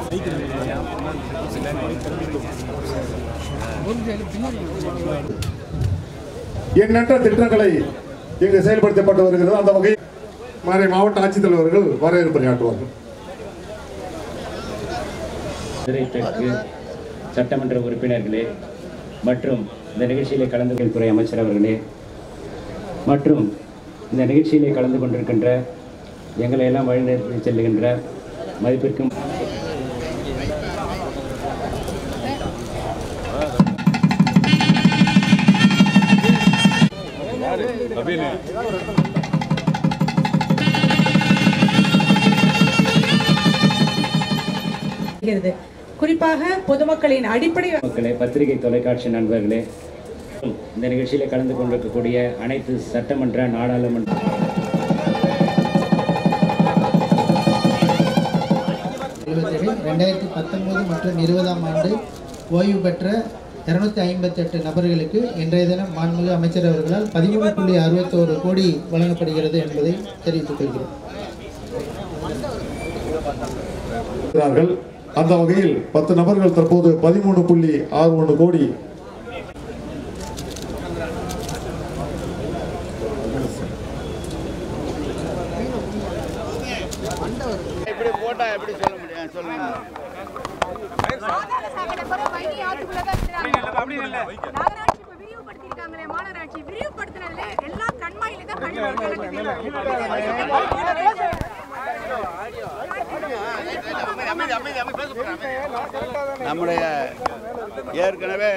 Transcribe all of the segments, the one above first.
எண்ணற்ற திட்டங்களை இங்கு செயல்படுத்தப்பட்டு வருகிறது அந்த வகையில் மாறை மாவட்ட ஆட்சித்தலைவர்கள் வரவேற்புரையாற்றுவார்கள் மதுரை தெற்கு சட்டமன்ற உறுப்பினர்களே மற்றும் இந்த நிகழ்ச்சியிலே கலந்து கொள்ளும் துறை அமைச்சர் அவர்களே மற்றும் இந்த நிகழ்ச்சியிலே கலந்து கொண்டிருக்கின்ற எங்களை எல்லாம் வழிநடத்தி செல்லுகின்ற மதிப்பிற்கும் வருகிறது குறிப்பாக பொதுமக்களின் அடிப்படை மக்களே பத்திரிகை தொலைக்காட்சி நண்பர்களே இந்த நிகழ்ச்சியிலே கலந்து கொண்டிருக்கக்கூடிய அனைத்து சட்டமன்ற நாடாளுமன்ற இருபத்தேழு ரெண்டாயிரத்தி பத்தொன்பது மற்றும் இருபதாம் ஆண்டு ஓய்வு பெற்ற இருநூத்தி ஐம்பத்தெட்டு நபர்களுக்கு இன்றைய தினம் மாண்புமிகு அமைச்சர் அவர்களால் பதிமூணு புள்ளி அறுபத்தோரு கோடி வழங்கப்படுகிறது என்பதை தெரிவித்துக் கொள்கிறேன் இருக்கிறார்கள் அந்த வகையில் பத்து நபர்கள் தற்போது பதிமூணு புள்ளி ஆறு ஒன்று கோடி எப்படி போட்டா எப்படி சொல்ல முடியும் சொல்லுங்க நகராட்சி இப்ப விரிவுபடுத்தியிருக்காங்களே, மாநகராட்சி விரிவுபடுத்தினதுல எல்லாம் கண்மாயில தான் கழிவு அமைதி, அமைதி, அமைதி, பேச போறேன், அமைதி. நம்முடைய ஏற்கனவே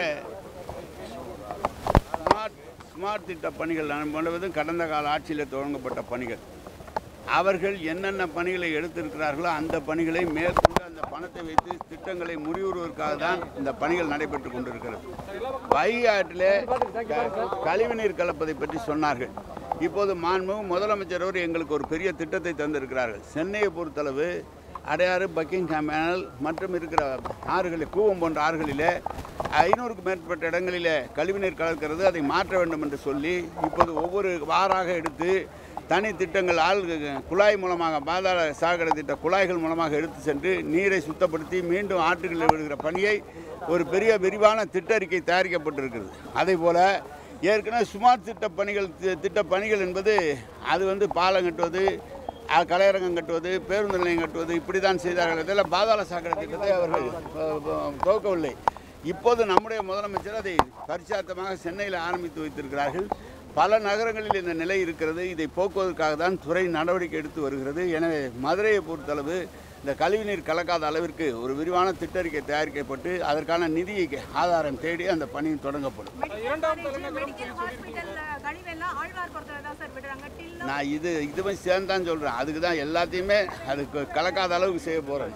ஸ்மார்ட் ஸ்மார்ட் திட்ட பணிகள் முழுவதும் கடந்த கால ஆட்சியில் தொடங்கப்பட்ட பணிகள் அவர்கள் என்னென்ன பணிகளை எடுத்திருக்கிறார்களோ அந்த பணிகளை மேற்கொண்டு அந்த பணத்தை வைத்து திட்டங்களை முடிவுறுவதற்காக தான் இந்த பணிகள் நடைபெற்று கொண்டிருக்கிறது வைகை ஆற்றிலே க- கழிவுநீர் கலப்பதை பற்றி சொன்னார்கள் இப்போது மாண்புமிகு முதலமைச்சர் அவர் எங்களுக்கு ஒரு பெரிய திட்டத்தை தந்திருக்கிறார்கள் சென்னையை பொறுத்தளவு அடையாறு பக்கிங்ஹாம் மேனல் மற்றும் இருக்கிற ஆறுகளில் கூவம் போன்ற ஆறுகளிலே ஐநூறுக்கும் மேற்பட்ட இடங்களிலே கழிவுநீர் கலக்கிறது அதை மாற்ற வேண்டும் என்று சொல்லி இப்போது ஒவ்வொரு வாராக எடுத்து தனி திட்டங்கள் ஆள் குழாய் மூலமாக பாதாள சாக்கடை திட்ட குழாய்கள் மூலமாக எடுத்து சென்று நீரை சுத்தப்படுத்தி மீண்டும் ஆற்றுகளில் விடுகிற பணியை ஒரு பெரிய விரிவான திட்டறிக்கை தயாரிக்கப்பட்டிருக்கிறது அதே போல் ஏற்கனவே ஸ்மார்ட் திட்ட பணிகள் தி- திட்ட பணிகள் என்பது அது வந்து பாலம் கட்டுவது அஹ், கலையரங்கம் கட்டுவது பேருந்து நிலையம் கட்டுவது இப்படி தான் செய்தார்கள் இதில் பாதாள சாக்கடை திட்டத்தை அவர்கள் அஹ், அஹ், துவக்கவில்லை இப்போது நம்முடைய முதலமைச்சர் அதை பரிச்சார்த்தமாக சென்னையில் ஆரம்பித்து வைத்திருக்கிறார்கள் பல நகரங்களில் இந்த நிலை இருக்கிறது இதை போக்குவதற்காக தான் துறை நடவடிக்கை எடுத்து வருகிறது எனவே மதுரையை பொறுத்தளவு இந்த கழிவுநீர் கலக்காத அளவிற்கு ஒரு விரிவான திட்டறிக்கை தயாரிக்கப்பட்டு அதற்கான நிதியை ஆதாரம் தேடி அந்த பணி தொடங்கப்படும் மெடிக்கல் ஹாஸ்பிட்டல் கழிவெல்லாம் ஆழ்வார்புரத்துல தான் சார் விடுறாங்க டில்லோ நான் இது இதுவும் சேர்ந்து தான் சொல்கிறேன் அதுக்கு தான் எல்லாத்தையுமே அதுக்கு கலக்காத அளவுக்கு செய்ய போகிறேன்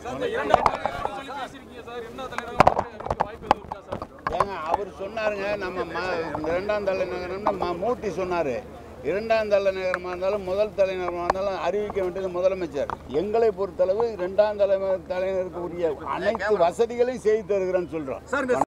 ஏங்க அவர் சொன்னாருங்க நம்ம ம இரண்டாம் தலைநகரம்னு ம மூர்த்தி சொன்னார் இரண்டாம் தலைநகரமாக இருந்தாலும் முதல் தலைநகரமாக இருந்தாலும் அறிவிக்க வேண்டியது முதலமைச்சர் எங்களை பொறுத்தளவு இரண்டாம் தலைமை தலைநகருக்கு உரிய அனைத்து வசதிகளையும் செய்து தருகிறேன்னு சொல்கிறோம்